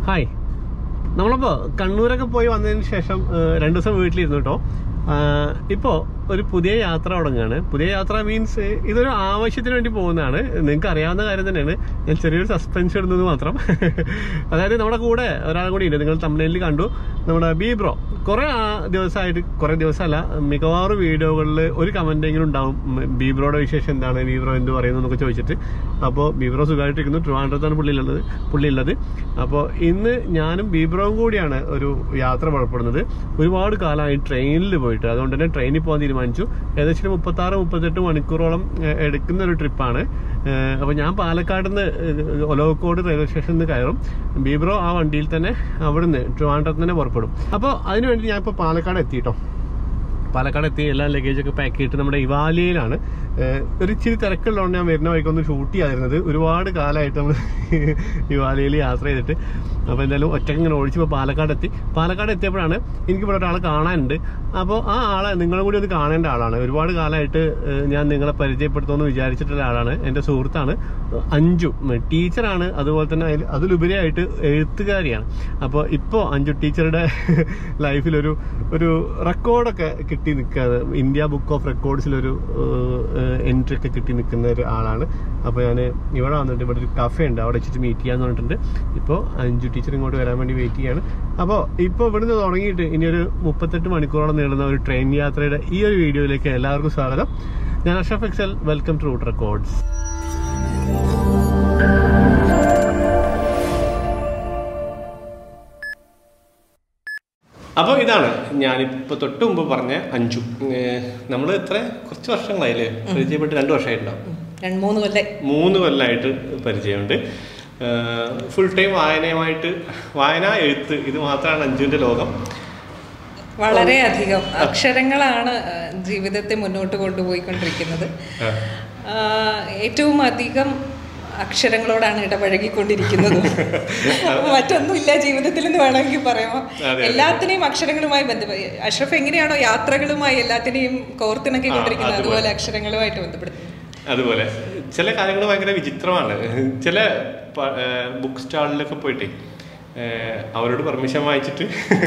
Hi നമ്മളപ്പോ കണ്ണൂരൊക്കെ പോയി വന്നതിന് ശേഷം ഏഹ്, രണ്ടു ദിവസം വീട്ടിലിരുന്നു കേട്ടോ ആഹ്, ഇപ്പോ ഒരു പുതിയ യാത്ര തുടങ്ങുകയാണ് പുതിയ യാത്ര മീൻസ് ഇതൊരു ആവശ്യത്തിന് വേണ്ടി പോകുന്നതാണ് നിങ്ങൾക്ക് അറിയാവുന്ന കാര്യം തന്നെയാണ് ഞാൻ ചെറിയൊരു സസ്പെൻസ് ഇടുന്നത് മാത്രം അതായത് നമ്മുടെ കൂടെ ഒരാൾ കൂടി ഉണ്ട് നിങ്ങൾ തമിഴിൽ കണ്ടു നമ്മുടെ ബി ബ്രോ കുറെ ദിവസമായിട്ട് കുറെ ദിവസമല്ല മിക്കവാറും വീഡിയോകളിൽ ഒരു കമന്റ് എങ്കിലും ഉണ്ടാവും ഉം, ബി ബ്രോയുടെ വിശേഷം എന്താണ് ബി ബ്രോ എന്ത് പറയുന്നു എന്നൊക്കെ ചോദിച്ചിട്ട് അപ്പോൾ ബി ബ്രോ സുഖമായിട്ടിരിക്കുന്നു ട്രിവാൻഡ്രത്താണ് പുള്ളിയുള്ളത് പുള്ളിയുള്ളത് അപ്പോൾ ഇന്ന് ഞാനും ബി ബ്രോയും കൂടിയാണ് ഒരു യാത്ര പുറപ്പെടുന്നത് ഒരുപാട് കാലമായി ട്രെയിനിൽ പോയിട്ട് അതുകൊണ്ട് തന്നെ ട്രെയിനിൽ പോകാൻ തീരുമാനിച്ചു ഏകദേശം ഒരു മുപ്പത്തി ആറ് മുപ്പത്തെട്ട് മണിക്കൂറോളം ഏഹ്, എടുക്കുന്ന ഒരു ട്രിപ്പാണ് അപ്പോൾ ഞാൻ പാലക്കാട് നിന്ന് ഒലോക്കോട് റെയിൽവേ സ്റ്റേഷനിൽ നിന്ന് കയറും ബീബ്രോ ആ വണ്ടിയിൽ തന്നെ അവിടുന്ന് ട്രിവാൻഡ്രത്ത് തന്നെ പുറപ്പെടും അപ്പോൾ അതിനുവേണ്ടി ഞാൻ ഇപ്പോൾ പാലക്കാട് എത്തിയിട്ടോ പാലക്കാട് എത്തി എല്ലാ ലഗേജൊക്കെ പാക്ക് ചെയ്തിട്ട് നമ്മുടെ ഇവാലിയയിലാണ് ഏഹ് ഒരു ഇച്ചിരി തിരക്കുള്ളതുകൊണ്ട് ഞാൻ വരുന്ന വഴിക്കൊന്ന് ഷൂട്ട് ചെയ്യാതിരുന്നത് ഒരുപാട് കാലമായിട്ട് നമ്മൾ ഇവാലിയയിൽ യാത്ര ചെയ്തിട്ട് അപ്പോൾ എന്തായാലും ഒറ്റയ്ക്ക് ഇങ്ങനെ ഓടിച്ചപ്പോൾ പാലക്കാട് എത്തി പാലക്കാട് എത്തിയപ്പോഴാണ് എനിക്ക് ഇവിടെ ഒരാളെ കാണാനുണ്ട് അപ്പോൾ ആ ആളെ നിങ്ങളും കൂടി ഒന്ന് കാണേണ്ട ആളാണ് ഒരുപാട് കാലമായിട്ട് ഏഹ് ഞാൻ നിങ്ങളെ പരിചയപ്പെടുത്തുമെന്ന് വിചാരിച്ചിട്ടുള്ള ആളാണ് എൻ്റെ സുഹൃത്താണ് അഞ്ജു ടീച്ചറാണ് അതുപോലെ തന്നെ അതിൽ അതിലുപരിയായിട്ട് എഴുത്തുകാരിയാണ് അപ്പോൾ ഇപ്പോൾ അഞ്ജു ടീച്ചറുടെ ലൈഫിലൊരു ഒരു റെക്കോർഡൊക്കെ കിട്ടി നിൽക്കുക ഇന്ത്യ ബുക്ക് ഓഫ് റെക്കോർഡ്സിലൊരു എൻട്രി ഒക്കെ കിട്ടി നിൽക്കുന്ന ഒരു ആളാണ് അപ്പോൾ ഞാൻ ഇവിടെ വന്നിട്ട് ഇവിടെ ഒരു കഫേ ഉണ്ട് അവിടെ വെച്ചിട്ട് മീറ്റ് ചെയ്യാന്ന് പറഞ്ഞിട്ടുണ്ട് ഇപ്പോൾ അഞ്ജു ടീച്ചർ ഇങ്ങോട്ട് വരാൻ വേണ്ടി വെയിറ്റ് ചെയ്യാണ് അപ്പോൾ ഇപ്പോൾ ഇവിടുന്ന് തുടങ്ങിയിട്ട് ഇനി ഒരു മുപ്പത്തെട്ട് മണിക്കൂറോളം നീളുന്ന ഒരു ട്രെയിൻ യാത്രയുടെ ഈ ഒരു വീഡിയോയിലേക്ക് എല്ലാവർക്കും സ്വാഗതം ഞാൻ Ashaf excel welcome to root records അപ്പോൾ ഇതാണ് ഞാനിപ്പോൾ തൊട്ട് മുമ്പ് പറഞ്ഞ അഞ്ചു നമ്മൾ ഇത്ര കുറച്ച് വർഷങ്ങളായില്ലേ പരിചയപ്പെട്ട് രണ്ട് വർഷമായിട്ടുണ്ടാവും രണ്ട് മൂന്ന് കൊല്ലം മൂന്ന് കൊല്ലമായിട്ട് പരിചയമുണ്ട് ഫുൾ ടൈം വായനയുമായിട്ട് വായന എഴുത്ത് ഇത് മാത്രമാണ് അഞ്ജുവിൻ്റെ ലോകം വളരെയധികം അക്ഷരങ്ങളാണ് ആ, ജീവിതത്തെ മുന്നോട്ട് കൊണ്ടുപോയിക്കൊണ്ടിരിക്കുന്നത് ആ. ആ, ഏറ്റവും അധികം അക്ഷരങ്ങളോടാണ് ഇടപഴകിക്കൊണ്ടിരിക്കുന്നത് മറ്റൊന്നുമില്ല ജീവിതത്തിൽ എന്ന് വേണമെങ്കിൽ പറയാം അതെ. എല്ലാത്തിനെയും അക്ഷരങ്ങളുമായി ബന്ധപ്പെട്ട് അഷ്റഫ് എങ്ങനെയാണോ യാത്രകളുമായി എല്ലാത്തിനെയും കോർത്തിണക്കി കൊണ്ടിരിക്കുന്നത് അതുപോലെ. അതുപോലെ അക്ഷരങ്ങളുമായിട്ട് ബന്ധപ്പെടുത്തുന്നു അതുപോലെ ചില കാര്യങ്ങൾ ഭയങ്കര വിചിത്രമാണ് ചില ബുക്ക് സ്റ്റാളിലൊക്കെ പോയിട്ട് അവരോട് പെർമിഷൻ വാങ്ങിച്ചിട്ട്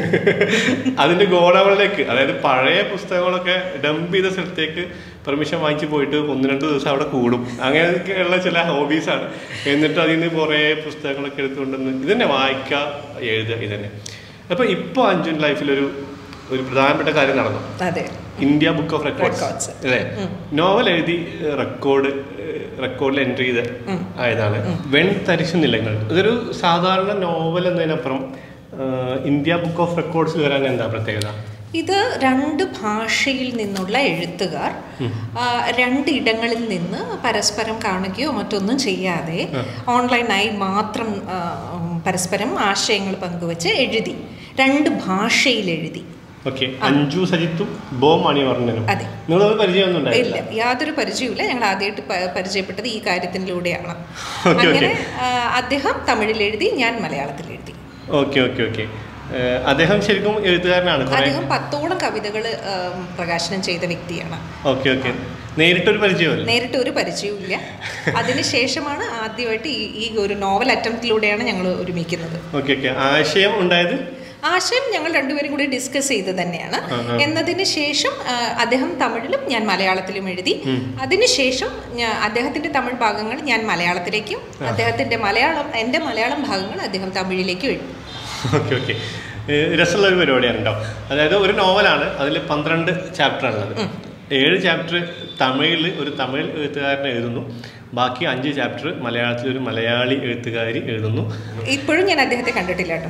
അതിന്റെ ഗോഡൗണിലേക്ക് അതായത് പഴയ പുസ്തകങ്ങളൊക്കെ ഡംപ് ചെയ്ത സ്ഥലത്തേക്ക് പെർമിഷൻ വാങ്ങിച്ച് പോയിട്ട് ഒന്ന് രണ്ട് ദിവസം അവിടെ കൂടും അങ്ങനെയൊക്കെയുള്ള ചില ഹോബീസാണ് എന്നിട്ട് അതിൽ നിന്ന് കുറേ പുസ്തകങ്ങളൊക്കെ എടുത്തുകൊണ്ടുവന്ന് ഇതന്നെ വായിക്കുക എഴുതുക ഇതന്നെ അപ്പൊ ഇപ്പൊ അഞ്ജുൻ ലൈഫിലൊരു ഒരു പ്രധാനപ്പെട്ട കാര്യം നടന്നു അതെ India book of records Records. അല്ലേ നോവൽ എഴുതി റെക്കോർഡ് റെക്കോർഡിൽ എൻട്രി ചെയ്ത് ആയതാണ് വെൺ തരിശു നിലങ്ങൾ ഇതൊരു സാധാരണ നോവൽ എന്നതിനപ്പുറം ആ, ഇന്ത്യ ബുക്ക് ഓഫ് റെക്കോർഡ്സിൽ വരാൻ എന്താ പ്രത്യേകത ഇത് രണ്ട് ഭാഷയിൽ നിന്നുള്ള എഴുത്തുകാർ ആ, രണ്ട് ഇടങ്ങളിൽ നിന്ന് പരസ്പരം കാണുകയോ മറ്റൊന്നും ചെയ്യാതെ ഓൺലൈനായി മാത്രം ആ, ഉം, പരസ്പരം ആശയങ്ങൾ പങ്കുവച്ച് എഴുതി രണ്ട് ഭാഷയിൽ എഴുതി ഓക്കെ അഞ്ജു സജിത്തും ബോ മണിവർണ്ണനും അതെ. നിങ്ങൾ പരിചയമൊന്നും ഉണ്ടായില്ല ഇല്ല യാതൊരു പരിചയവുമില്ല ഞങ്ങൾ ആദ്യമായിട്ട് പ- പരിചയപ്പെട്ടത് ഈ കാര്യത്തിലൂടെയാണ് ഓക്കെ, അങ്ങനെ ആ, അദ്ദേഹം തമിഴിൽ എഴുതി ഞാൻ മലയാളത്തിൽ എഴുതി ഓക്കെ ഓക്കെ ഓക്കെ അദ്ദേഹം ശരിക്കും എഴുത്തുകാരനാണ് കുറെ അദ്ദേഹം പത്തോളം കവിതകൾ പ്രകാശനം ചെയ്ത വ്യക്തിയാണ് ഓക്കെ ഓക്കെ നേരിട്ടൊരു പരിചയമല്ല നേരിട്ട് ഒരു പരിചയവുമില്ല അതിനുശേഷമാണ് ആദ്യമായിട്ട് ഈ ഈ ഒരു നോവൽ അറ്റംപ്റ്റിലൂടെയാണ് ഞങ്ങൾ ഒരുമിക്കുന്നത് ഓക്കെ ഓക്കെ ആശയം ഉണ്ടായത് ആശയം ഞങ്ങൾ രണ്ടുപേരും കൂടി ഡിസ്കസ് ചെയ്ത് തന്നെയാണ് എന്നതിന് ശേഷം ആ, അദ്ദേഹം തമിഴിലും ഞാൻ മലയാളത്തിലും എഴുതി അതിനുശേഷം ഞാ- അദ്ദേഹത്തിന്റെ തമിഴ് ഭാഗങ്ങൾ ഞാൻ മലയാളത്തിലേക്കും അദ്ദേഹത്തിന്റെ മലയാളം എൻ്റെ മലയാളം ഭാഗങ്ങൾ അദ്ദേഹം തമിഴിലേക്കും എഴുതി ഓക്കെ ഓക്കെ രസമുള്ള ഒരു പരിപാടിയാണ് കേട്ടോ അതായത് ഒരു നോവലാണ് അതിൽ പന്ത്രണ്ട് ചാപ്റ്റർ ഉള്ളത് ഏഴ് ചാപ്റ്റർ തമിഴിൽ ഒരു തമിഴ് എഴുത്തുകാരൻ എഴുതുന്നു ബാക്കി അഞ്ച് ചാപ്റ്റർ മലയാളത്തിൽ ഒരു മലയാളി എഴുത്തുകാരി എഴുതുന്നു ഇപ്പോഴും ഞാൻ അദ്ദേഹത്തെ കണ്ടിട്ടില്ല കേട്ടോ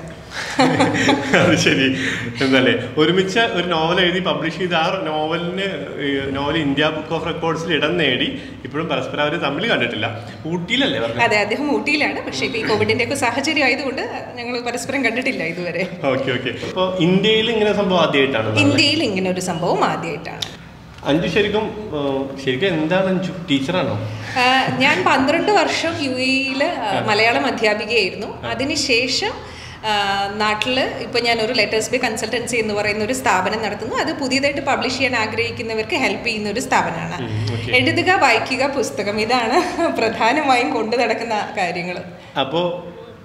അത് ശരി എന്താല്ലേ ഒരുമിച്ച് ഒരു നോവൽ എഴുതി പബ്ലിഷ് ചെയ്ത ആ നോവലിന് നോവൽ ഇന്ത്യ ബുക്ക് ഓഫ് റെക്കോർഡ്സിൽ ഇടം നേടി ഇപ്പോഴും പരസ്പരം അവർ തമ്മിൽ കണ്ടിട്ടില്ല ഊട്ടിയിലല്ലേ പറഞ്ഞത് അതെ അദ്ദേഹം ഊട്ടിയിലാണ് പക്ഷേ ഇപ്പോൾ ഈ കോവിഡിന്റെ ഒക്കെ സാഹചര്യം ആയതുകൊണ്ട് ഞങ്ങൾ പരസ്പരം കണ്ടിട്ടില്ല ഇതുവരെ ഓക്കെ ഓക്കെ അപ്പോൾ ഇന്ത്യയിൽ ഇങ്ങനെ സംഭവം ആദ്യമായിട്ടാണ് ഇന്ത്യയിൽ ഇങ്ങനെ ഒരു സംഭവം ആദ്യമായിട്ടാണ് അഞ്ചു ശരിക്കും ആ, ശരിക്കും എന്താണ് അഞ്ചു ടീച്ചറാണോ ആ, ഞാൻ പന്ത്രണ്ട് വർഷം യു എയിൽ മലയാളം അധ്യാപികയായിരുന്നു അതിനുശേഷം നാട്ടിൽ ഇപ്പോൾ ഞാൻ ഒരു ലെറ്റേഴ്സ് ബി കൺസൾട്ടൻസി എന്ന് പറയുന്ന ഒരു സ്ഥാപനം നടത്തുന്നു അത് പുതിയതായിട്ട് പബ്ലിഷ് ചെയ്യാൻ ആഗ്രഹിക്കുന്നവർക്ക് ഹെൽപ്പ് ചെയ്യുന്ന ഒരു സ്ഥാപനമാണ് okay. എഴുതുക വായിക്കുക പുസ്തകം ഇതാണ് പ്രധാനമായും കൊണ്ടു നടക്കുന്ന കാര്യങ്ങൾ അപ്പോൾ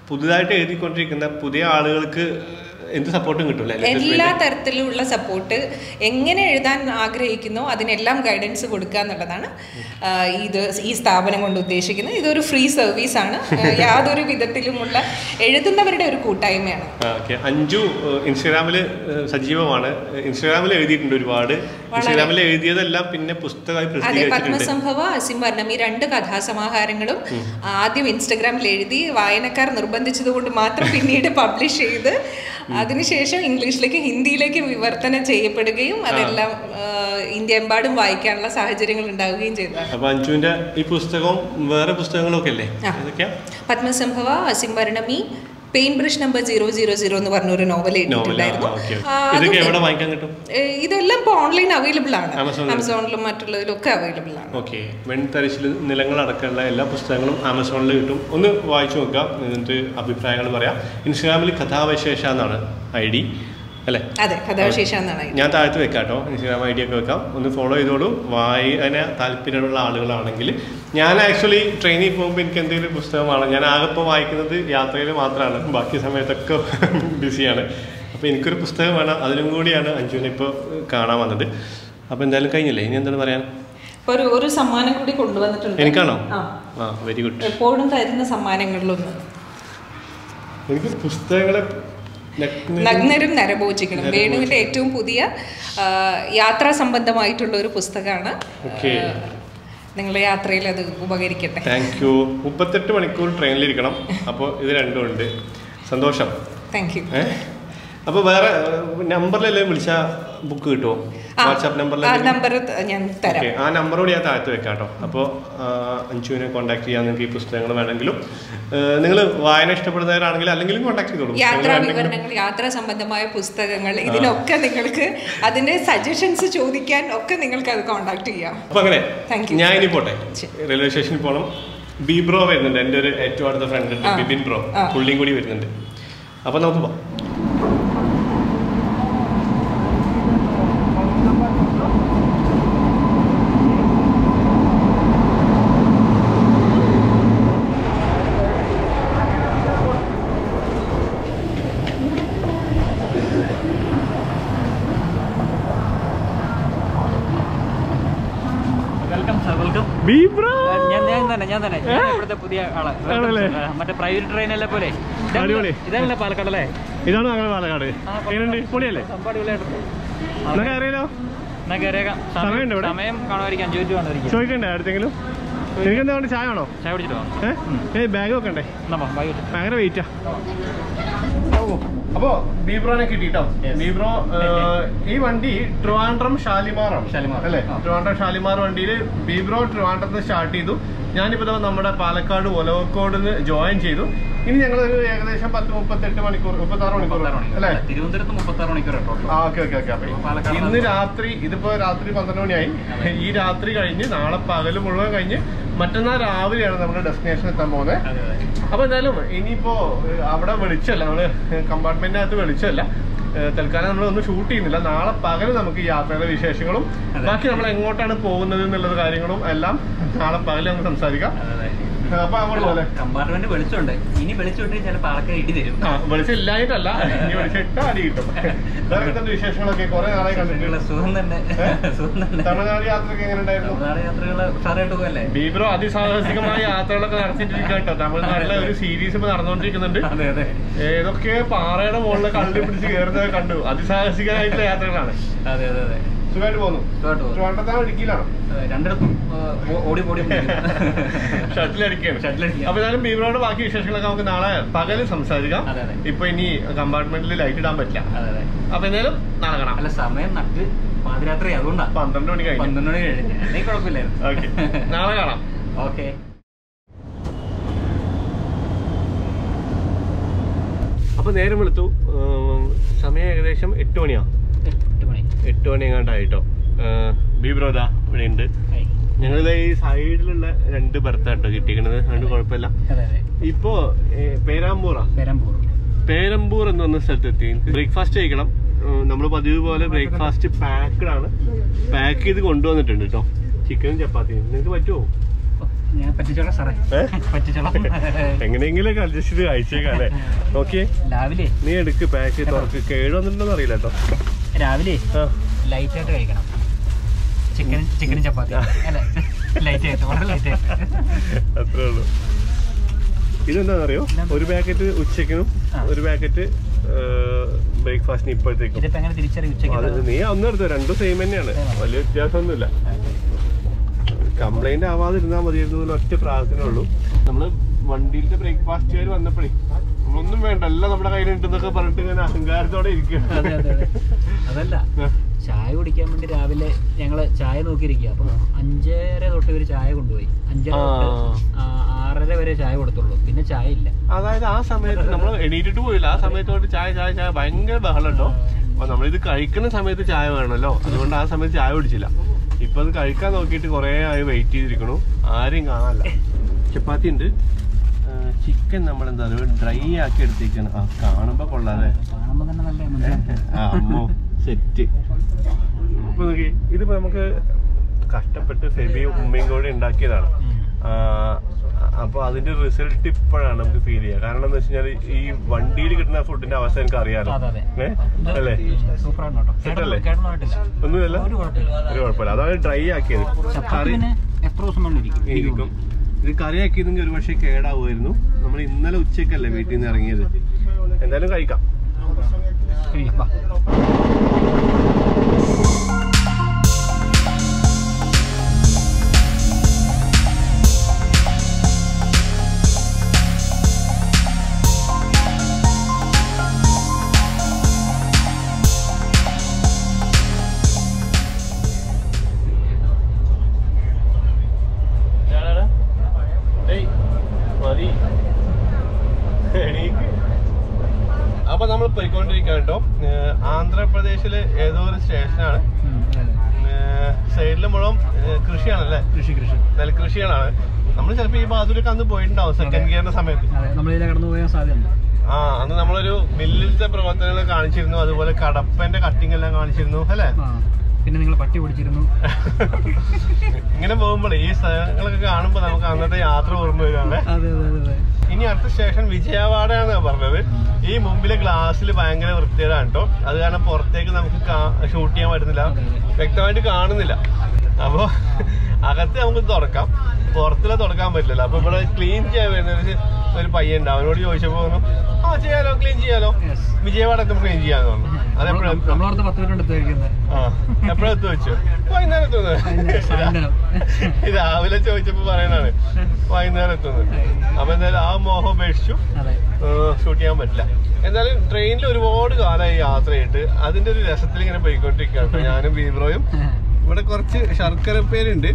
പുതുതായിട്ട് എഴുതിക്കൊണ്ടിരിക്കുന്ന പുതിയ ആളുകൾക്ക് എന്ത് സപ്പോർട്ടും കിട്ടും അല്ലേ എല്ലാ തരത്തിലുള്ള സപ്പോർട്ട് എങ്ങനെ എഴുതാൻ ആഗ്രഹിക്കുന്നോ അതിനെല്ലാം ഗൈഡൻസ് കൊടുക്കുക എന്നുള്ളതാണ് ആ, ഇത് ഈ സ്ഥാപനം കൊണ്ട് ഉദ്ദേശിക്കുന്നത് ഇതൊരു ഫ്രീ സർവീസാണ് യാതൊരു വിധത്തിലുമുള്ള എഴുതുന്നവരുടെ ഒരു കൂട്ടായ്മയാണ് ഓക്കെ അഞ്ജു ഇൻസ്റ്റാഗ്രാമിൽ സജീവമാണ് ഇൻസ്റ്റാഗ്രാമിൽ എഴുതിയിട്ടുണ്ട് ഒരുപാട് ഇൻസ്റ്റാഗ്രാമിൽ എഴുതിയതെല്ലാം പിന്നെ പുസ്തകമായി അതെ പ്രസിദ്ധീകരിച്ചിട്ടുണ്ട് പത്മസംഭവ അസിംവർണം ഈ രണ്ട് കഥാസമാഹാരങ്ങളും ആദ്യം ഇൻസ്റ്റഗ്രാമിൽ എഴുതി വായനക്കാർ നിർബന്ധിച്ചത് കൊണ്ട് മാത്രം പിന്നീട് പബ്ലിഷ് ചെയ്ത് അതിനുശേഷം ഇംഗ്ലീഷിലേക്ക് ഹിന്ദിയിലേക്ക് വിവർത്തനം ചെയ്യപ്പെടുകയും അതെല്ലാം ആ, ഇന്ത്യയെമ്പാടും വായിക്കാനുള്ള സാഹചര്യങ്ങൾ ഉണ്ടാവുകയും ചെയ്തതാണ് അപ്പൊ അഞ്ജുവിന്റെ ഈ പുസ്തകവും വേറെ പുസ്തകങ്ങളൊക്കെ അല്ലേ ആ. ഏതൊക്കെയാ പത്മസംഭവ അസിംവർണമി paint brush number zero zero zero എന്ന് പറഞ്ഞൊരു നോവൽ നോവൽ എഴുതിയിട്ടുണ്ടായിരുന്നു ഓക്കെ ആ, ഇതൊക്കെ അതും എവിടെ വാങ്ങിക്കാൻ കിട്ടും ഏ, ഇതെല്ലാം ഇപ്പോൾ ഓൺലൈൻ അവൈലബിൾ ആണ് ആമസോണിൽ. ആമസോണിലും മറ്റുള്ളതിലും ഒക്കെ അവൈലബിൾ ആണ് ഓക്കെ വെൺതരിശിൽ നിലങ്ങളടക്കമുള്ള എല്ലാ പുസ്തകങ്ങളും ആമസോണിൽ കിട്ടും ഒന്ന് വായിച്ചു നോക്കാം എന്നിട്ട് അഭിപ്രായങ്ങൾ പറയാം ഇൻസ്റ്റാഗ്രാമിൽ കഥാവിശേഷ എന്നാണ് ഐ ഡി അല്ലേ അതെ കഥാവിശേഷം എന്നാണ് ഇത്. ഞാൻ താഴത്ത് വെക്കാം കേട്ടോ ഇൻസ്റ്റാഗ്രാം ഐ ഡി ഒക്കെ വെക്കാം ഒന്ന് ഫോളോ ചെയ്തോളൂ വായന താല്പര്യമുള്ള ആളുകളാണെങ്കിൽ ഞാൻ ആക്ച്വലി ട്രെയിനിൽ പോകുമ്പോൾ എനിക്ക് എന്തെങ്കിലും പുസ്തകമാണ് ഞാൻ ആകെ ഇപ്പോൾ വായിക്കുന്നത് യാത്രയിൽ മാത്രമാണ് ബാക്കി സമയത്തൊക്കെ ബിസിയാണ് അപ്പോൾ എനിക്കൊരു പുസ്തകം വേണം അതിനും കൂടിയാണ് അഞ്ജുവിനെ ഇപ്പോൾ കാണാൻ വന്നത് അപ്പോൾ എന്തായാലും കഴിഞ്ഞില്ലേ ഇനി എന്താണ് പറയാൻ ഇപ്പൊ ഒരു ഒരു സമ്മാനം കൂടി കൊണ്ടുവന്നിട്ടുണ്ട് എനിക്കാണോ ആ ആ വെരി ഗുഡ് എപ്പോഴും തരുന്ന സമ്മാനങ്ങളിലൊന്ന് എനിക്ക് പുസ്തകങ്ങളെ നഗ്ന- നഗ്നരും നരഭോജിക്കണം വേണുവിന്റെ ഏറ്റവും പുതിയ ആ, യാത്രാ സംബന്ധമായിട്ടുള്ള ഒരു പുസ്തകമാണ് ഓക്കെ നിങ്ങളുടെ യാത്രയിൽ അത് ഉപകരിക്കട്ടെ താങ്ക് യു മുപ്പത്തെട്ട് മണിക്കൂർ ട്രെയിനിലിരിക്കണം അപ്പോൾ ഇത് രണ്ടും ഉണ്ട് സന്തോഷം താങ്ക് യു ഏ അപ്പോൾ വേറെ നമ്പറിലല്ലേ വിളിച്ച ബുക്ക് കിട്ടുമോ വാട്സാപ്പ് നമ്പറിൽ ആ നമ്പർ ഞാൻ തരാം ഓക്കെ ആ നമ്പറോട് ഞാൻ താഴത്ത് വെക്കാം കേട്ടോ അപ്പോൾ അഞ്ചുവിനെ കോൺടാക്ട് ചെയ്യാൻ നിങ്ങൾക്ക് ഈ പുസ്തകങ്ങൾ വേണമെങ്കിലും നിങ്ങൾ വായന ഇഷ്ടപ്പെടുന്നവരാണെങ്കിൽ അല്ലെങ്കിലും കോൺടാക്ട് ചെയ്തോളൂ യാത്രാ പുസ്തകങ്ങൾ വേണമെങ്കിലും- വിവരണങ്ങൾ യാത്രാ സംബന്ധമായ പുസ്തകങ്ങൾ ഇതിനൊക്കെ നിങ്ങൾക്ക് അതിന്റെ സജഷൻസ് ചോദിക്കാൻ ഒക്കെ നിങ്ങൾക്ക് അത് കോണ്ടാക്ട് ചെയ്യാം അപ്പൊ അങ്ങനെ Thank you. ഞാൻ ഇനി പോട്ടെ ശരി. റെയിൽവേ സ്റ്റേഷനിൽ പോകണം ബി ബ്രോ വരുന്നുണ്ട് എൻ്റെ ഒരു ഏറ്റവും അടുത്ത ഫ്രണ്ട് ഉണ്ട് ആ. ബിബിൻ ബ്രോ ആ. പുള്ളിയും കൂടി വരുന്നുണ്ട് അപ്പൊ നമുക്ക് പോവാം വെൽക്കം സാർ വെൽക്കം ബി ബ്രോ ഞാൻ ഞാൻ തന്നെ ഞാൻ തന്നെ ഞാൻ ഇവിടുത്തെ പുതിയ ആള് ആണല്ലേ? ആ, മറ്റേ പ്രൈവറ്റ് ട്രെയിനല്ലേ പോലെ അടിപൊളി. ഇതാണല്ലേ പാലക്കാടല്ലേ ഇതാണ് ഞങ്ങളുടെ പാലക്കാട് ആ, എങ്ങനെയുണ്ട് പൊളിയല്ലേ സംഭവം അടിപൊളിയായിട്ടുണ്ട് എന്നൊക്കെ അറിയാലോ എന്നാ കയറിയേക്കാം സമയമുണ്ടോ ഇവിടെ? സമയം കാണുമായിരിക്കാം ചോദിച്ചു കാണുമായിരിക്കും ചോദിക്കണ്ടേ അടുത്തെങ്കിലും എനിക്ക് എന്താ വേണ്ട ചായ ആണോ ചായ കുടിച്ചിട്ട് പോകാം ഏഹ് ഏ ബാഗ് വെക്കണ്ടേ എന്നാ പോകാം വൈകിട്ട് ഭയങ്കര വെയിറ്റാ അപ്പോ ബീബ്രോനെ കിട്ടിട്ടോ Yes. ബീബ്രോ ഈ വണ്ടി ട്രിവാൻഡ്രം ഷാലിമാറാണ് ഷാലിമാർ. അല്ലേ ആ. ട്രിവാൻഡ്രം ഷാലിമാർ വണ്ടിയിൽ ബീബ്രോ ട്രിവാൻഡ്രത്ത് സ്റ്റാർട്ട് ചെയ്തു ഞാനിപ്പോ ദാ നമ്മുടെ പാലക്കാട് ഒലവക്കോട് ജോയിൻ ചെയ്തു ഇനി ഞങ്ങൾ ഒരു ഏകദേശം പത്ത് മുപ്പത്തെട്ട് മണിക്കൂർ മുപ്പത്തി ആറ് മണിക്കൂർ അല്ലേ തിരുവനന്തപുരത്ത് മുപ്പത്തി ആറ് മണിക്കൂർ ടോട്ടൽ ആ ഓക്കെ ഓക്കെ ഓക്കെ അപ്പൊ പാലക്കാട് ഇന്ന് രാത്രി ഇതിപ്പോ രാത്രി പന്ത്രണ്ട് മണിയായി ഈ രാത്രി കഴിഞ്ഞ് നാളെ പകല് മുഴുവൻ കഴിഞ്ഞ് മറ്റന്നാൾ രാവിലെയാണ് നമ്മുടെ ഡെസ്റ്റിനേഷൻ എത്താൻ പോകുന്നത് അതെ അതെ അപ്പൊ എന്തായാലും ഇനിയിപ്പോ ഏഹ്, അവിടെ വെളിച്ചല്ല നമ്മള് കമ്പാർട്ട്മെന്റിനകത്ത് വെളിച്ചല്ല ഏഹ്, തൽക്കാലം നമ്മൾ ഒന്നും ഷൂട്ട് ചെയ്യുന്നില്ല നാളെ പകല് നമുക്ക് ഈ യാത്രയുടെ വിശേഷങ്ങളും അതെ. ബാക്കി നമ്മൾ എങ്ങോട്ടാണ് പോകുന്നത് എന്നുള്ളത് കാര്യങ്ങളും എല്ലാം നാളെ പകല് നമുക്ക് സംസാരിക്കാം അതെ അതെ ഏഹ്, അപ്പൊ അങ്ങോട്ട് പോലെ കമ്പാർട്ട്മെന്റ് വെളിച്ചമുണ്ട് ഇനി വെളിച്ചം ഇട്ട് ചിലപ്പോൾ ആൾക്കാർ ഇടി തരും ആ വെളിച്ചം ഇല്ലായിട്ടല്ല ഇനി വെളിച്ചം ഇട്ടാ അടി കിട്ടും വേറെ എന്തുണ്ട് വിശേഷങ്ങളൊക്കെ കുറെ നാളെ കണ്ടിട്ട് നിങ്ങളെ സുഖം തന്നെ ഏ? സുഖം തന്നെ തമിഴ്നാട് യാത്രയൊക്കെ എങ്ങനെ ഉണ്ടായിരുന്നു തമിഴ്നാട് യാത്രകള് ഉഷാറായിട്ട് പോകല്ലേ ബീബ്രോ അതിസാഹസികമായ യാത്രകളൊക്കെ നടത്തിയിട്ടിരിക്കുക കേട്ടോ തമിഴ്നാട്ടിലെ ഒരു സീരീസ് ഇപ്പൊ നടന്നുകൊണ്ടിരിക്കുന്നുണ്ട് അതെ അതെ ഏതൊക്കെ പാറയുടെ മുകളിൽ കള്ളി പിടിച്ച് കയറുന്നത് കണ്ടു അതിസാഹസികമായിട്ടുള്ള യാത്രകളാണ് അതെ അതെ അതെ സുഖമായിട്ട് പോകുന്നു സുഖമായിട്ട് പോകുന്നു. ട്രിവാൻഡ്രത്താണോ ഇടുക്കിയിലാണോ അതെ, രണ്ടിടത്തും ആ, ഓ- ഓടി ഓടി ഷട്ടിലടിക്കുകയാണ് Shuttle അടിക്കുക. അപ്പൊ എന്തായാലും ബീബ്രോയുടെ ബാക്കി വിശേഷങ്ങളൊക്കെ നമുക്ക് നാളെ പകല് സംസാരിക്കാം അതെ, അതെ. ഇപ്പൊ ഇനി കമ്പാർട്ട്മെന്റിൽ ലൈറ്റ് ഇടാൻ പറ്റില്ല അതെ അതെ അപ്പൊ എന്തായാലും നാളെ കാണാം അല്ല സമയം നട്ട് പാതിരാത്രി അതുകൊണ്ടാ പന്ത്രണ്ട് മണി കഴിഞ്ഞു പന്ത്രണ്ട് മണി കഴിഞ്ഞു അല്ലെങ്കിൽ കുഴപ്പമില്ലായിരുന്നു ഓക്കെ നാളെ കാണാം ഓക്കെ അപ്പൊ നേരം വെളുത്തു ഉം, സമയം ഏകദേശം എട്ട് മണിയാ എട്ട് മണി എട്ട് മണി എങ്ങാണ്ടായിട്ടോ ബീബ്രോദാ ഇവിടെ ഉണ്ട് ആയി. ഞങ്ങളിത് ഈ സൈഡിലുള്ള രണ്ട് ബർത്ത് കേട്ടോ കിട്ടിയിരിക്കുന്നത് അതുകൊണ്ട് കുഴപ്പമില്ല അതെ അതെ ഇപ്പോ ഏ, പേരാമ്പൂറാ പെരമ്പൂർ പേരമ്പൂർ എന്ന് പറഞ്ഞ സ്ഥലത്തെത്തി എനിക്ക് ബ്രേക്ക്ഫാസ്റ്റ് കഴിക്കണം നമ്മൾ പതിവ് പോലെ ബ്രേക്ക്ഫാസ്റ്റ് പാക്ക്ഡ് ആണ് പാക്ക് ചെയ്ത് കൊണ്ടുവന്നിട്ടുണ്ട് കേട്ടോ ചിക്കനും ചപ്പാത്തിയും നിങ്ങൾക്ക് പറ്റുമോ ഞാൻ പറ്റിച്ചോളാം സാറേ ഏ? പറ്റിച്ചോളാം എങ്ങനെയെങ്കിലും അഡ്ജസ്റ്റ് ചെയ്ത് കഴിച്ചേക്കാം അല്ലേ നോക്കിയേ രാവിലെ നീ എടുക്ക് പാക്ക് തുറക്ക് കേട് വന്നിട്ടുണ്ടോ അറിയില്ല കേട്ടോ രാവിലെ ആ ലൈറ്റ് ആയിട്ട് കഴിക്കണം ചിക്കൻ ചിക്കനും ചപ്പാത്തി അല്ല ലൈറ്റ് ആയിട്ട് വളരെ ലൈറ്റ് ആയിട്ട് അത്രേ ഉള്ളൂ ഇതെന്താണെന്നറിയോ ഒരു പാക്കറ്റ് ഉച്ചയ്ക്കും ആ. ഒരു പാക്കറ്റ് ബ്രേക്ക്ഫാസ്റ്റിന് ഇപ്പോഴത്തേക്കും ഇതിപ്പോ എങ്ങനെ തിരിച്ചറിയും അത് ഉച്ചയ്ക്ക് നീ ഒന്നും എടുത്തോ രണ്ടും സെയിം തന്നെയാണ് വലിയ വ്യത്യാസമൊന്നുമില്ല കംപ്ലൈന്റ് ആവാതിരുന്നാൽ മതിയായിരുന്നു എന്നുള്ള ഒറ്റ പ്രാർത്ഥന ഉള്ളൂ നമ്മള് വണ്ടിയിലത്തെ ബ്രേക്ക്ഫാസ്റ്റുകാർ വന്നപ്പോഴേ നമ്മളൊന്നും വേണ്ട എല്ലാം നമ്മുടെ കയ്യിലുണ്ടെന്നൊക്കെ പറഞ്ഞിട്ട് ഇങ്ങനെ അഹങ്കാരത്തോടെ അതെ ഇരിക്കുകയാണ് അതെ അതെ അതല്ല ചായ കുടിക്കാൻ വേണ്ടി രാവിലെ ഞങ്ങള് ചായ നോക്കിയിരിക്കുക അപ്പൊ അഞ്ചര തൊട്ട് ഇവര് ചായ കൊണ്ടുപോയി അഞ്ചര തൊട്ട് ആ. ആ, ആറര വരെ ചായ കൊടുത്തുള്ളൂ പിന്നെ ചായ ഇല്ല അതായത് ആ സമയത്ത് നമ്മൾ എണീറ്റിട്ട് പോയില്ല ആ സമയത്ത് തൊട്ട് ചായ ചായ ചായ ഭയങ്കര ബഹളം കേട്ടോ അപ്പൊ നമ്മളിത് കഴിക്കുന്ന സമയത്ത് ചായ വേണമല്ലോ അതുകൊണ്ട് ആ സമയത്ത് ചായ കുടിച്ചില്ല ഇപ്പൊ അത് കഴിക്കാൻ നോക്കിയിട്ട് കുറെ ആയി വെയിറ്റ് ചെയ്തിരിക്കണു ആരെയും കാണാനല്ല ചപ്പാത്തി ഉണ്ട് ചിക്കൻ നമ്മൾ എന്താ പറയുക ഡ്രൈ ആക്കി എടുത്തേക്കാണ് ആ കാണുമ്പോ കൊള്ളാതെ കാണുമ്പോ തന്നെ നല്ല മനസ്സിലാവും. ആ, അമ്മോ സെറ്റ് ഇപ്പൊ നോക്കി ഇതിപ്പോ നമുക്ക് കഷ്ടപ്പെട്ട് ഫെബിയും ഉമ്മയും കൂടി ഉണ്ടാക്കിയതാണ് ഉം. ആ, അപ്പൊ അതിന്റെ റിസൾട്ട് ഇപ്പോഴാണ് നമുക്ക് ഫീൽ ചെയ്യുക കാരണം എന്താ വെച്ചാൽ ഈ വണ്ടിയിൽ കിട്ടുന്ന ഫുഡിന്റെ അവസ്ഥ എനിക്ക് അറിയാലോ അതെ അതെ ഏ? ഇത് അല്ലേ സൂപ്പറാണ് കേട്ടോ സെറ്റല്ലേ? കേടൊന്നും ആയിട്ടില്ല ഒന്നുമില്ല ഒരു കുഴപ്പമില്ല ഒരു കുഴപ്പമില്ല അതാണ് ഡ്രൈ ആക്കിയത് ചപ്പാത്തി കറി പിന്നെ എത്ര ദിവസം വേണ്ടിയിരിക്കും ഇരിക്കും ഇത് കറി ആക്കിയതെങ്കിൽ ഒരു പക്ഷേ കേടാവുമായിരുന്നു നമ്മൾ ഇന്നലെ ഉച്ചക്കല്ലേ വീട്ടിൽ നിന്ന് ഇറങ്ങിയത് എന്തായാലും കഴിക്കാം വാ ഏയ്, മതി. എണീക്ക്. അപ്പൊ നമ്മൾ പോയിക്കൊണ്ടിരിക്കുക കേട്ടോ ഏഹ് ആന്ധ്രാപ്രദേശില് ഏതോ ഒരു സ്റ്റേഷനാണ് ഉം, അതെ. സൈഡിൽ മുഴുവൻ ഏഹ് കൃഷിയാണല്ലേ കൃഷി കൃഷി നെൽകൃഷികളാണ് നമ്മൾ ചിലപ്പോ ഈ ഭാഗത്തൂരൊക്കെ അന്ന് പോയിട്ടുണ്ടാവും സെക്കൻഡ് ഗിയറിന്റെ സമയത്ത് അതെ നമ്മളിതിലെ കടന്നു പോകാൻ സാധ്യതയുണ്ട് ആ അന്ന് നമ്മളൊരു മില്ലിലത്തെ പ്രവർത്തനങ്ങൾ കാണിച്ചിരുന്നു അതുപോലെ കടപ്പന്റെ കട്ടിങ് എല്ലാം കാണിച്ചിരുന്നു അല്ലേ ആ പിന്നെ നിങ്ങൾ പട്ടി പിടിച്ചിരുന്നു ഇങ്ങനെ പോകുമ്പോൾ ഈ സ്ഥലങ്ങളൊക്കെ കാണുമ്പോൾ നമുക്ക് അന്നത്തെ യാത്ര ഓർമ്മ വരുവാണല്ലേ അതെ അതെ അതെ അതെ ഇനി അടുത്ത സ്റ്റേഷൻ വിജയവാഡയാണ് പറഞ്ഞത് ഈ മുമ്പിലെ ഗ്ലാസ്സിൽ ഭയങ്കര വൃത്തികേടാണ് കേട്ടോ അത് കാരണം പുറത്തേക്ക് നമുക്ക് ഷൂട്ട് ചെയ്യാൻ പറ്റുന്നില്ല വ്യക്തമായിട്ട് കാണുന്നില്ല അപ്പോ അകത്ത് നമുക്ക് തുറക്കാം പുറത്തിലെ തുറക്കാൻ പറ്റില്ല അപ്പൊ ഇവിടെ ക്ലീൻ ചെയ്യാൻ വരുന്ന ഒരു- ഒരു പയ്യൻ ഉണ്ട് അവനോട് ചോദിച്ചപ്പോ പറഞ്ഞു ആ ചെയ്യാലോ ക്ലീൻ ചെയ്യാലോ Yes. വിജയവാഡ എത്തുമ്പോൾ ക്ലീൻ ചെയ്യാന്ന് പറഞ്ഞു അതെപ്പോഴും നമ്മളോർത്ത് പത്ത് മിനിറ്റ് എടുത്തായിരിക്കുന്നത് ആ എപ്പോഴും എത്തു വെച്ചു വൈകുന്നേരം എത്തുന്നത് സായന്തനം രാവിലെ ചോദിച്ചപ്പോ പറയണാണ് വൈകുന്നേരം എത്തുന്നത് അപ്പൊ എന്തായാലും ആ മോഹം ഉപേക്ഷിച്ചു അതെ ഷൂട്ട് ചെയ്യാൻ പറ്റില്ല എന്തായാലും ട്രെയിനിൽ ഒരുപാട് കാലമായി യാത്ര ചെയ്തിട്ട് അതിന്റെ ഒരു രസത്തിൽ ഇങ്ങനെ പോയിക്കൊണ്ടിരിക്കുകയാണ് കേട്ടോ ഞാനും ബീബ്രോയും ഇവിടെ കുറച്ച് ശർക്കര പേരുണ്ട്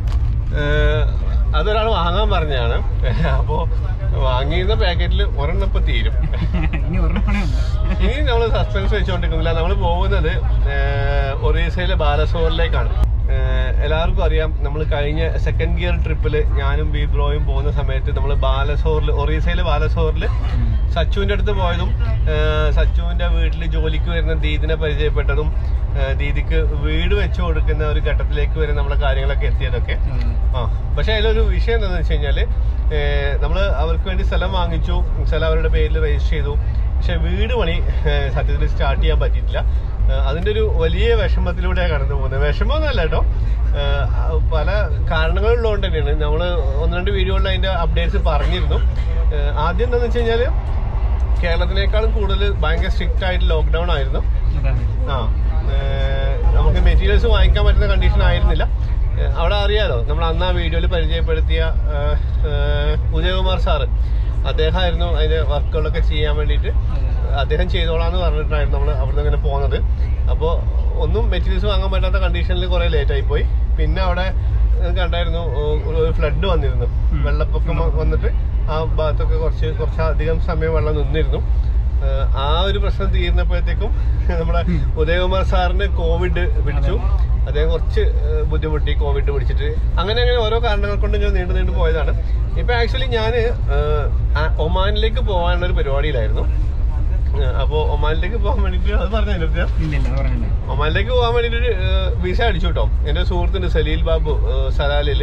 അതൊരാൾ വാങ്ങാൻ പറഞ്ഞാണ് അപ്പോ വാങ്ങിയിരുന്ന പാക്കറ്റിൽ ഒരെണ്ണം ഇപ്പൊ തീരും ഇനി ഒരെണ്ണം കൂടെ ഉണ്ട് ഇനി നമ്മൾ സസ്പെൻസ് വെച്ചുകൊണ്ടിരിക്കുന്നില്ല നമ്മൾ പോകുന്നത് ഏഹ്, ഒറീസയിലെ ബാലസോറിലേക്കാണ് ഏഹ്, എല്ലാവർക്കും അറിയാം നമ്മൾ കഴിഞ്ഞ സെക്കൻഡ് ഗിയർ ട്രിപ്പിൽ ഞാനും ബീബ്രോയും പോകുന്ന സമയത്ത് നമ്മൾ ബാലസോറിൽ ഒറീസയിലെ ബാലസോറിൽ സച്ചുവിന്റെ അടുത്ത് പോയതും ഏഹ്, സച്ചുവിന്റെ വീട്ടിൽ ജോലിക്ക് വരുന്ന ദീദിനെ പരിചയപ്പെട്ടതും ഏഹ്, ദീദിക്ക് വീട് വെച്ചു കൊടുക്കുന്ന ഒരു ഘട്ടത്തിലേക്ക് വരെ നമ്മുടെ കാര്യങ്ങളൊക്കെ എത്തിയതൊക്കെ ആ പക്ഷെ അതിലൊരു വിഷയം എന്താണെന്ന് വെച്ച് കഴിഞ്ഞാല് നമ്മൾ അവർക്ക് വേണ്ടി സ്ഥലം വാങ്ങിച്ചു സ്ഥലം അവരുടെ പേരിൽ രജിസ്റ്റർ ചെയ്തു പക്ഷെ വീട് പണി ഏഹ്, സത്യത്തിൽ സ്റ്റാർട്ട് ചെയ്യാൻ പറ്റിയിട്ടില്ല ഏഹ്, അതിന്റെ ഒരു വലിയ വിഷമത്തിലൂടെയാണ് കടന്നു പോകുന്നത് വിഷമമൊന്നുമല്ല കേട്ടോ ഏഹ്, ആ പല കാരണങ്ങളുള്ളതുകൊണ്ട് തന്നെയാണ് നമ്മൾ ഒന്ന് രണ്ട് വീഡിയോകളിൽ അതിന്റെ അപ്ഡേറ്റ്സ് പറഞ്ഞിരുന്നു ഏഹ്, ആദ്യം എന്താണെന്ന് വെച്ച് കഴിഞ്ഞാല് കേരളത്തിനേക്കാളും കൂടുതൽ ഭയങ്കര സ്ട്രിക്റ്റ് ആയിട്ട് ലോക്ക്ഡൌൺ ആയിരുന്നു അതാണ് ആ ഏഹ് നമുക്ക് മെറ്റീരിയൽസ് വാങ്ങിക്കാൻ പറ്റുന്ന കണ്ടീഷൻ ആയിരുന്നില്ല ഏഹ് അവിടെ അറിയാലോ നമ്മൾ അന്ന് ആ വീഡിയോയിൽ പരിചയപ്പെടുത്തിയ ഏഹ്, ഏഹ്, ഉദയകുമാർ സാറ് അദ്ദേഹമായിരുന്നു അതിന്റെ വർക്കുകളൊക്കെ ചെയ്യാൻ വേണ്ടിയിട്ട് അദ്ദേഹം ചെയ്തോളാന്ന് പറഞ്ഞിട്ടായിരുന്നു നമ്മൾ അവിടെ നിന്ന് ഇങ്ങനെ പോകുന്നത് അപ്പോൾ ഒന്നും മെറ്റീരിയൽസ് വാങ്ങാൻ പറ്റാത്ത കണ്ടീഷനിൽ കുറെ ലേറ്റ് ആയി പോയി പിന്നെ അവിടെ ഏഹ് കണ്ടായിരുന്നു ഏഹ് ഒരു ഫ്ലഡ് വന്നിരുന്നു വെള്ളപ്പൊക്കം വ- വന്നിട്ട് ആ ഭാഗത്തൊക്കെ കുറച്ച് കുറച്ച് അധികം സമയം വെള്ളം നിന്നിരുന്നു ഏഹ് ആ ഒരു പ്രശ്നം തീർന്നപ്പോഴത്തേക്കും നമ്മുടെ ഉദയകുമാർ സാറിന് കോവിഡ് പിടിച്ചു അദ്ദേഹം കുറച്ച് ഏഹ് ബുദ്ധിമുട്ടി കോവിഡ് പിടിച്ചിട്ട് അങ്ങനെ അങ്ങനെ ഓരോ കാരണങ്ങൾ കൊണ്ട് ഇങ്ങനെ നീണ്ടു നീണ്ടു പോയതാണ് ഇപ്പൊ ആക്ച്വലി ഞാൻ ഒമാനിലേക്ക് പോകാനുള്ള ഒരു പരിപാടിയിലായിരുന്നു ഏഹ് അപ്പോ ഒമാനിലേക്ക് പോകാൻ വേണ്ടിട്ട് അത് പറഞ്ഞു അതിന്റെ ഇല്ല ഇല്ല പറഞ്ഞില്ല ഒമാനിലേക്ക് പോകാൻ വേണ്ടിട്ട് വിസ അടിച്ചു കേട്ടോ എന്റെ സുഹൃത്തുണ്ട് സലീൽ ബാബു ഏഹ് സലാലില്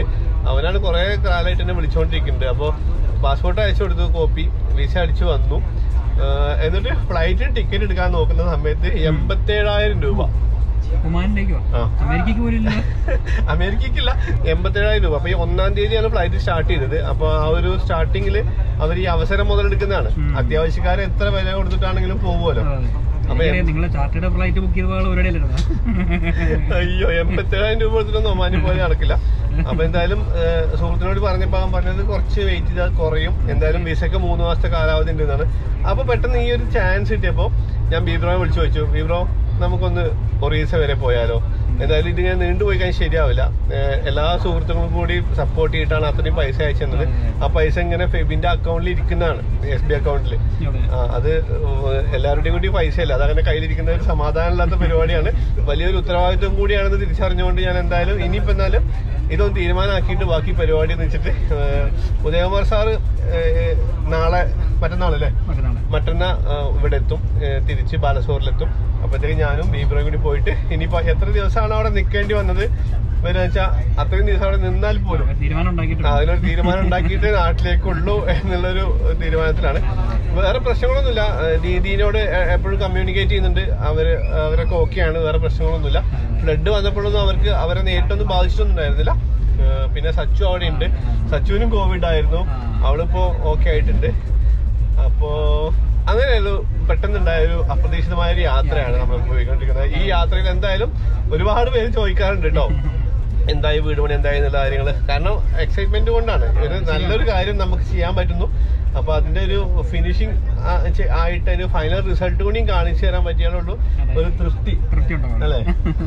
അവനാണ് കുറെ കാലമായിട്ട് എന്നെ വിളിച്ചുകൊണ്ടിരിക്കുന്നുണ്ട് അപ്പോൾ പാസ്പോർട്ട് അയച്ചു കൊടുത്തു കോപ്പി വിസ അടിച്ചു വന്നു ഏഹ് എന്നിട്ട് ഫ്ലൈറ്റിന് ടിക്കറ്റ് എടുക്കാൻ നോക്കുന്ന സമയത്ത് എൺപത്തേഴായിരം രൂപ ഒമാനിലേക്കോ ആ. അമേരിക്കക്ക് പോലും ഇല്ല അമേരിക്കക്കില്ല എൺപത്തേഴായിരം രൂപ അപ്പൊ ഈ ഒന്നാം തീയതിയാണ് ഫ്ലൈറ്റ് സ്റ്റാർട്ട് ചെയ്തത് അപ്പൊ ആ ഒരു സ്റ്റാർട്ടിങ്ങിൽ അവർ ഈ അവസരം മുതലെടുക്കുന്നതാണ് ഉം. അത്യാവശ്യക്കാരെ എത്ര വില കൊടുത്തിട്ടാണെങ്കിലും പോകുമല്ലോ അപ്പൊ എനിക്കറിയാം, നിങ്ങളെ ചാർട്ടേഡ് ഫ്ലൈറ്റ് ബുക്ക് ചെയ്ത പരിപാടി അല്ലായിരുന്നു അയ്യോ എൺപത്തേഴായിരം രൂപ കൊടുത്തിട്ടൊന്നും ഒമാനി പോലെ നടക്കില്ല അപ്പൊ എന്തായാലും ഏഹ്, സുഹൃത്തിനോട് പറഞ്ഞപ്പോ അവൻ പറഞ്ഞത് കുറച്ച് വെയിറ്റ് ചെയ്താൽ കുറയും എന്തായാലും വിസക്ക് മൂന്ന് മാസത്തെ കാലാവധി ഉണ്ടെന്നാണ് അപ്പൊ പെട്ടെന്ന് ഈ ഒരു ചാൻസ് കിട്ടിയപ്പോ ഞാൻ ബീബ്രോയെ വിളിച്ചു ചോദിച്ചു ബീബ്രോ നമുക്കൊന്ന് ഒറീസ വരെ പോയാലോ എന്തായാലും ഇതിങ്ങനെ നീണ്ടുപോയി കഴിഞ്ഞാൽ ശരിയാവില്ല ഏഹ്, എല്ലാ സുഹൃത്തുക്കളും കൂടി സപ്പോർട്ട് ചെയ്തിട്ടാണ് അത്രയും പൈസ അയച്ചു തന്നത് ആ പൈസ ഇങ്ങനെ ഫെബിന്റെ അക്കൗണ്ടിൽ ഇരിക്കുന്നതാണ് എസ് ബി അക്കൗണ്ടിൽ ആ, അത് ഏഹ്, എല്ലാവരുടെയും കൂടി പൈസയല്ല അതങ്ങനെ കയ്യിലിരിക്കുന്ന ഒരു സമാധാനമില്ലാത്ത പരിപാടിയാണ് വലിയൊരു ഉത്തരവാദിത്വം കൂടിയാണെന്ന് തിരിച്ചറിഞ്ഞുകൊണ്ട് ഞാൻ എന്തായാലും ഇനിയിപ്പോ എന്നാലും ഇതൊന്ന് തീരുമാനമാക്കിയിട്ട് ബാക്കി പരിപാടി എന്ന് വെച്ചിട്ട് ഏഹ്, ഉദയകുമാർ സാറ് ഏഹ്, നാളെ മറ്റന്നാളല്ലേ മറ്റന്നാ ഏഹ്, ഇവിടെ എത്തും ഏഹ്, തിരിച്ച് ബാലസോറിലെത്തും അപ്പോഴത്തേക്ക് ഞാനും ബീബ്രോയും കൂടി പോയിട്ട് ഇനിയിപ്പോ എത്ര ദിവസമാണ് അവിടെ നിൽക്കേണ്ടി വന്നത് വരുന്ന വെച്ചാൽ അത്രയും ദിവസം അവിടെ നിന്നാൽ പോലും തീരുമാനം ആ, ഉണ്ടാക്കിയിട്ടുണ്ട് അതിനൊരു തീരുമാനം ഉണ്ടാക്കിയിട്ട് നാട്ടിലേക്കുള്ളൂ എന്നുള്ളൊരു തീരുമാനത്തിലാണ് വേറെ പ്രശ്നങ്ങളൊന്നുമില്ല ഏഹ് ദീദീനോട് എ- എപ്പോഴും കമ്മ്യൂണിക്കേറ്റ് ചെയ്യുന്നുണ്ട് അവര് അവരൊക്കെ ഓക്കെയാണ് വേറെ പ്രശ്നങ്ങളൊന്നുമില്ല ഫ്ലഡ് വന്നപ്പോഴൊന്നും അവർക്ക് അവരെ നേരിട്ടൊന്നും ബാധിച്ചിട്ടൊന്നുണ്ടായിരുന്നില്ല ഏഹ് പിന്നെ സച്ചു അവിടെ ഉണ്ട് സച്ചുവിനും കോവിഡ് ആയിരുന്നു അവളിപ്പോ ഓക്കെ ആയിട്ടുണ്ട് അപ്പോ അങ്ങനെയൊരു പെട്ടെന്നുണ്ടായ ഒരു അപ്രതീക്ഷിതമായ ഒരു യാത്രയാണ് നമ്മൾ പോയിക്കൊണ്ടിരിക്കുന്നത് ഈ യാത്രയിൽ എന്തായാലും ഒരുപാട് പേര് ചോദിക്കാറുണ്ട് കേട്ടോ എന്തായി വീട് പണി എന്തായി എന്നുള്ള കാര്യങ്ങൾ കാരണം എക്സൈറ്റ്മെന്റ് കൊണ്ടാണ് ഒരു നല്ലൊരു കാര്യം നമുക്ക് ചെയ്യാൻ പറ്റുന്നു അപ്പൊ അതിന്റെ ഒരു ഫിനിഷിംഗ് ആയിട്ട് ഒരു ഫൈനൽ റിസൾട്ട് കൂടിയും കാണിച്ചു തരാൻ പറ്റിയാലുള്ളൂ ഒരു തൃപ്തി തൃപ്തി ഉണ്ടാവും അല്ലേ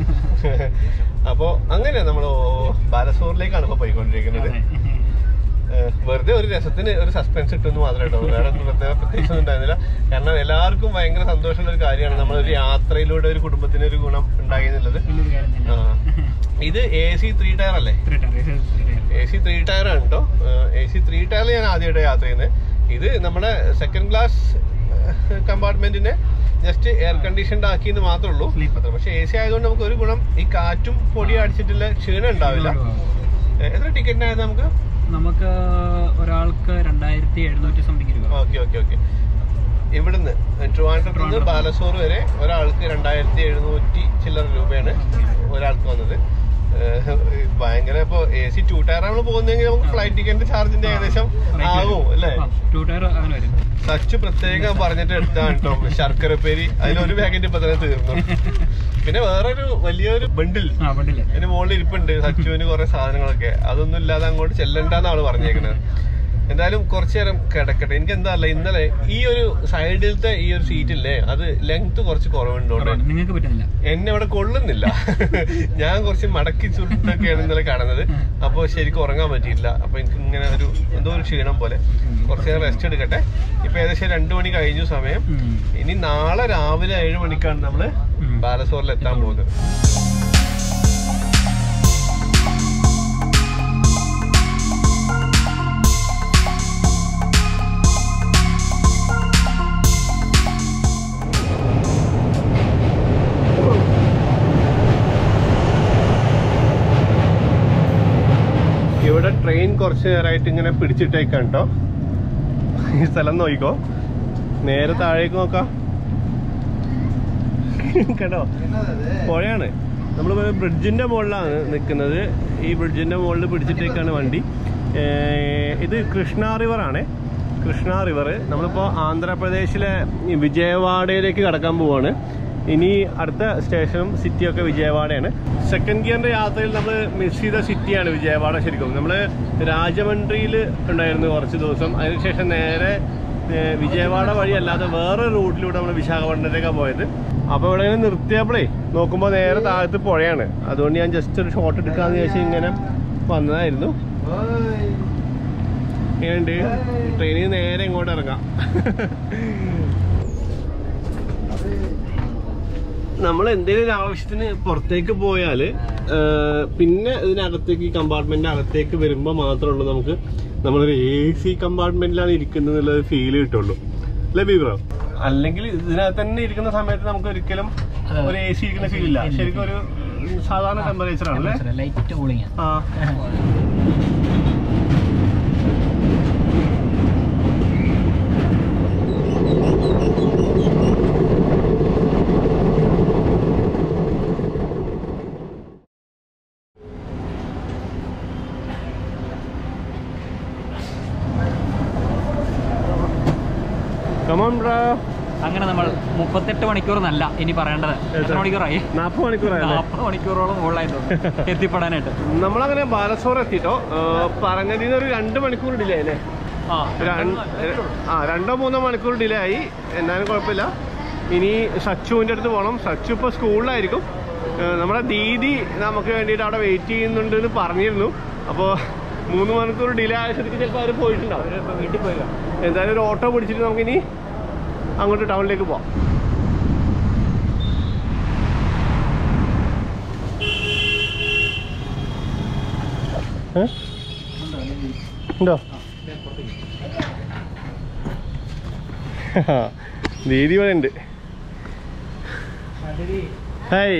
അപ്പോ അങ്ങനെ നമ്മൾ ബാലസോറിലേക്കാണ് ഇപ്പൊ പോയിക്കൊണ്ടിരിക്കുന്നത് ഏഹ് വെറുതെ ഒരു രസത്തിന് ഒരു സസ്പെൻസ് ഇട്ടെന്ന് മാത്രമേ കേട്ടോ വേറെ ഒന്നും പ്രത്യേക പ്രത്യേകിച്ച് ഒന്നും ഉണ്ടായിരുന്നില്ല കാരണം എല്ലാവർക്കും ഭയങ്കര സന്തോഷമുള്ള ഒരു കാര്യമാണ് നമ്മളൊരു യാത്രയിലൂടെ ഒരു കുടുംബത്തിന് ഒരു ഗുണം ഉണ്ടായി എന്നുള്ളത് വലിയൊരു കാര്യം തന്നെ ആ. ഇത് എ സി ത്രീ ടയർ അല്ലേ Three tier, three tier. A C three tier ആണ് കേട്ടോ എ സി ത്രീ ടയറിൽ ഞാൻ ആദ്യമായിട്ട് യാത്ര ചെയ്യുന്നത് ഇത് നമ്മുടെ സെക്കൻഡ് ക്ലാസ് കമ്പാർട്ട്മെന്റിനെ ജസ്റ്റ് എയർ കണ്ടീഷൻഡ് ആക്കിയെന്ന് മാത്രമേ ഉള്ളൂ Sleeper. പക്ഷെ എ സി ആയതുകൊണ്ട് നമുക്ക് ഒരു ഗുണം ഈ കാറ്റും പൊടിയും അടിച്ചിട്ടുള്ള ക്ഷീണം ഉണ്ടാവില്ല ഏ, എത്ര ടിക്കറ്റിനായത് നമുക്ക് നമുക്ക് ഒരാൾക്ക് രണ്ടായിരത്തി എഴുന്നൂറ്റി സംതിങ് രൂപ ഓക്കെ ഓക്കെ ഓക്കെ ഇവിടുന്ന് ട്രിവാൻഡ്രത്ത് നിന്ന് ബാലസോർ വരെ ഒരാൾക്ക് രണ്ടായിരത്തി എഴുന്നൂറ്റി ചില്ലറ രൂപയാണ് ഒരാൾക്ക് വന്നത് ഏഹ് ഭയങ്കര ഇപ്പൊ എ സി ടു ടയർ ആണ് പോകുന്നതെങ്കിൽ നമുക്ക് ഫ്ലൈറ്റ് ടിക്കറ്റിന്റെ ചാർജിന്റെ ഏകദേശം ആകും അല്ലേ ടു ടയർ അങ്ങനെ വരും സച്ച് പ്രത്യേകം പറഞ്ഞിട്ട് എടുത്താണ് കേട്ടോ ശർക്കരപ്പേരി അതിലൊരു പാക്കറ്റ് ഇപ്പൊ തന്നെ തീർന്നു പിന്നെ വേറൊരു വലിയൊരു ബണ്ടിൽ ആ വണ്ടിയില്ല അതിന് മുകളിൽ ഇരിപ്പുണ്ട് സച്ചുവിന് കുറെ സാധനങ്ങളൊക്കെ അതൊന്നും ഇല്ലാതെ അങ്ങോട്ട് ചെല്ലണ്ടെന്നാണ് ആള് പറഞ്ഞേക്കുന്നത് എന്തായാലും കുറച്ചു നേരം കിടക്കട്ടെ എനിക്ക് എന്താ അറിയില്ല ഇന്നലെ ഈ ഒരു സൈഡിലത്തെ ഈ ഒരു സീറ്റില്ലേ അത് ലെങ്ത് കുറച്ച് കുറവുണ്ടോണ്ട് നിങ്ങൾക്ക് പറ്റുന്നില്ല എന്നെ അവിടെ കൊള്ളുന്നില്ല ഞാൻ കുറച്ച് മടക്കി ചുരുട്ടൊക്കെയാണ് ഇന്നലെ കാണുന്നത് അപ്പോൾ ശരിക്കും ഉറങ്ങാൻ പറ്റിയില്ല അപ്പൊ എനിക്ക് ഇങ്ങനെ ഒരു എന്തോ ഒരു ക്ഷീണം പോലെ കുറച്ച് നേരം റെസ്റ്റ് എടുക്കട്ടെ ഇപ്പൊ ഏകദേശം രണ്ടു മണി കഴിഞ്ഞു സമയം ഉം. ഇനി നാളെ രാവിലെ ഏഴ് മണിക്കാണ് നമ്മള് ഉം. ബാലസോറിൽ എത്താൻ പോകുന്നത് ഇവിടെ ട്രെയിൻ കുറച്ച് നേരമായിട്ട് ഇങ്ങനെ പിടിച്ചിട്ടേക്കാണ് കേട്ടോ ഈ സ്ഥലം നോക്കിക്കോ നേരെ താഴേക്ക് നോക്കാം കേട്ടോ പുഴയാണ് നമ്മൾ ബ്രിഡ്ജിന്റെ മുകളിലാണ് നിൽക്കുന്നത് ഈ ബ്രിഡ്ജിന്റെ മുകളിൽ പിടിച്ചിട്ടേക്കാണ് വണ്ടി ഏർ ഇത് കൃഷ്ണ റിവർ ആണ് കൃഷ്ണ റിവർ നമ്മളിപ്പോൾ ആന്ധ്രാപ്രദേശിലെ ഈ വിജയവാഡയിലേക്ക് കടക്കാൻ പോവാണ് ഇനി അടുത്ത സ്റ്റേഷനും സിറ്റിയൊക്കെ വിജയവാഡയാണ് സെക്കൻഡ് ഗിയറിന്റെ യാത്രയിൽ നമ്മൾ മിസ് ചെയ്ത സിറ്റിയാണ് വിജയവാഡ ശരിക്കും നമ്മൾ രാജമണ്ഡ്രിയിൽ ഉണ്ടായിരുന്നു കുറച്ച് ദിവസം അതിനുശേഷം നേരെ ഏർ വിജയവാഡ വഴി അല്ലാതെ വേറെ റൂട്ടിലൂടെ നമ്മൾ വിശാഖപട്ടണത്തേക്കാണ് പോയത് അപ്പോൾ ഇവിടെ ഇങ്ങനെ നിർത്തിയപ്പോഴേ നോക്കുമ്പോൾ നേരെ താഴത്ത് പുഴയാണ് അതുകൊണ്ട് ഞാൻ ജസ്റ്റ് ഒരു ഷോട്ട് എടുക്കാന്ന് വിചാരിച്ച് ഇങ്ങനെ വന്നതായിരുന്നു എങ്ങനെയുണ്ട് ട്രെയിനിൽ നേരെ ഇങ്ങോട്ട് ഇറങ്ങാം നമ്മൾ എന്തെങ്കിലും ഒരു ആവശ്യത്തിന് പുറത്തേക്ക് പോയാൽ പിന്നെ ഇതിനകത്തേക്ക് ഈ കമ്പാർട്ട്മെന്റിന്റെ അകത്തേക്ക് വരുമ്പോൾ മാത്രമേ ഉള്ളൂ നമുക്ക് നമ്മളൊരു എ സി കമ്പാർട്ട്മെന്റിലാണ് ഇരിക്കുന്നത് എന്നുള്ളത് ഫീൽ കിട്ടുള്ളൂ അല്ലേ ബീബ്രോ അല്ലെങ്കിൽ ഇതിനകത്ത് തന്നെ ഇരിക്കുന്ന സമയത്ത് നമുക്ക് ഒരിക്കലും അതെ. ഒരു എ സി ഇരിക്കുന്ന ഫീൽ ഇല്ല ശരിക്കും ഒരു സാധാരണ ടെമ്പറേച്ചർ ആണ് അല്ലേ ലൈറ്റ് കൂളിംഗ് ആ അങ്ങനെ നമ്മൾ മുപ്പത്തെട്ട് മണിക്കൂർ എന്നല്ല ഇനി പറയേണ്ടത് എത്ര മണിക്കൂറായി നാൽപ്പത് മണിക്കൂറായല്ലേ നാൽപ്പത് മണിക്കൂറോളം മുകളിലായിട്ടുണ്ട് എത്തിപ്പെടാനായിട്ട് നമ്മളങ്ങനെ ബാലസോർ എത്തിട്ടോ പറഞ്ഞതിൽ നിന്ന് ഒരു രണ്ട് മണിക്കൂർ ഡിലേ അല്ലേ ആ രണ്ട്- ആ രണ്ടോ മൂന്നോ മണിക്കൂർ ഡിലേ ആയി എന്നാലും കുഴപ്പമില്ല ഇനി സച്ചുവിൻ്റെ അടുത്ത് പോകണം സച്ചു ഇപ്പോൾ സ്കൂളിലായിരിക്കും ഏഹ് നമ്മുടെ ദീദി നമുക്ക് വേണ്ടിയിട്ട് അവിടെ വെയിറ്റ് ചെയ്യുന്നുണ്ട് എന്ന് പറഞ്ഞിരുന്നു അപ്പോൾ മൂന്ന് മണിക്കൂർ ഡിലേ ആയ സ്ഥിതിക്ക് ചിലപ്പോൾ അവർ പോയിട്ടുണ്ടാവും വീട്ടിൽ പോയി എന്തായാലും ഒരു ഓട്ടോ പിടിച്ചിട്ട് നമുക്കിനി അങ്ങോട്ട് ടൗണിലേക്ക് പോവാം ഏ? ഉണ്ടോ ദീദി ഇവിടെ ഉണ്ട് ഹായ്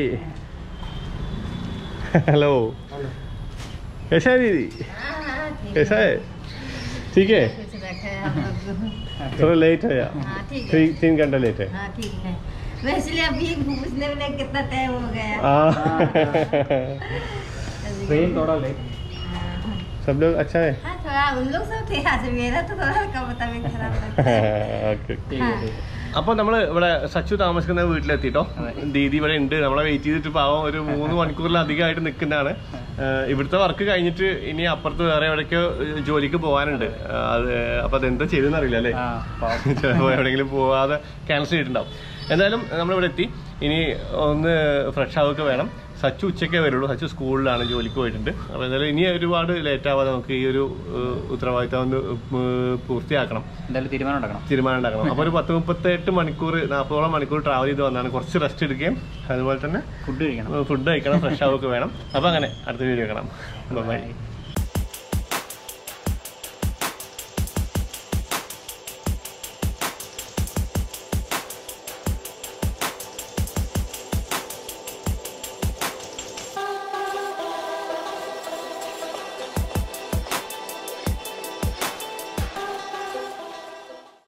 हेलो कैसा है दीदी कैसा है ठीक है कुछ रखा है हम लोग थोड़ा लेट है यार हाँ ठीक है तीन तीन घंटा लेट है हाँ ठीक है वैसे लिए अभी पूछने में कितना टाइम हो गया हाँ ട്രെയിൻ തോടല്ലേ सब लोग अच्छा है हाँ थोड़ा उन लोग सब थे आज मेरा तो थोड़ा कम तबीयत खराब लगता है ഓക്കെ हाँ അപ്പൊ നമ്മള് ഇവിടെ സച്ചു താമസിക്കുന്ന വീട്ടിലെത്തിട്ടോ ദീദി ഇവിടെ ഉണ്ട് നമ്മളെ വെയിറ്റ് ചെയ്തിട്ട് പാവം ഒരു മൂന്ന് മണിക്കൂറിലധികമായിട്ട് നിൽക്കുന്നതാണ് ഏഹ് ഇവിടുത്തെ വർക്ക് കഴിഞ്ഞിട്ട് ഇനി അപ്പുറത്ത് വേറെ എവിടേക്കോ ഏഹ് ജോലിക്ക് പോകാനുണ്ട് ഏഹ് അത് അപ്പൊ അതെന്താ ചെയ്തെന്ന് അറിയില്ല അല്ലേ ആ പാവം. ചിലപ്പോ എവിടെയെങ്കിലും പോവാതെ ക്യാൻസൽ ചെയ്തിട്ടുണ്ടാവും എന്തായാലും നമ്മളിവിടെ എത്തി ഇനി ഒന്ന് ഫ്രഷ് ആവുക വേണം സച്ചു ഉച്ചയ്ക്കേ വരുള്ളൂ സച്ചു സ്കൂളിലാണ് ജോലിക്ക് പോയിട്ടുണ്ട് അപ്പോൾ എന്തായാലും ഇനി ഒരുപാട് ലേറ്റ് ആവാതെ നമുക്ക് ഈ ഒരു ഏഹ്, ഉത്തരവാദിത്തം ഒന്ന് ഏഹ്, പൂർത്തിയാക്കണം എന്തായാലും തീരുമാനം ഉണ്ടാക്കണം തീരുമാനം ഉണ്ടാക്കണം അപ്പോൾ ഒരു പത്ത് മുപ്പത്തെട്ട് മണിക്കൂർ നാൽപ്പതോളം മണിക്കൂർ ട്രാവൽ ചെയ്ത് വന്നാണ് കുറച്ച് റെസ്റ്റ് എടുക്കുകയും അതുപോലെ തന്നെ ഫുഡ് കഴിക്കണം ഫുഡ് കഴിക്കണം ഫ്രഷ് ആവുകയൊക്കെ വേണം അപ്പോൾ അങ്ങനെ അടുത്ത വീഡിയോ കാണാം ബൈ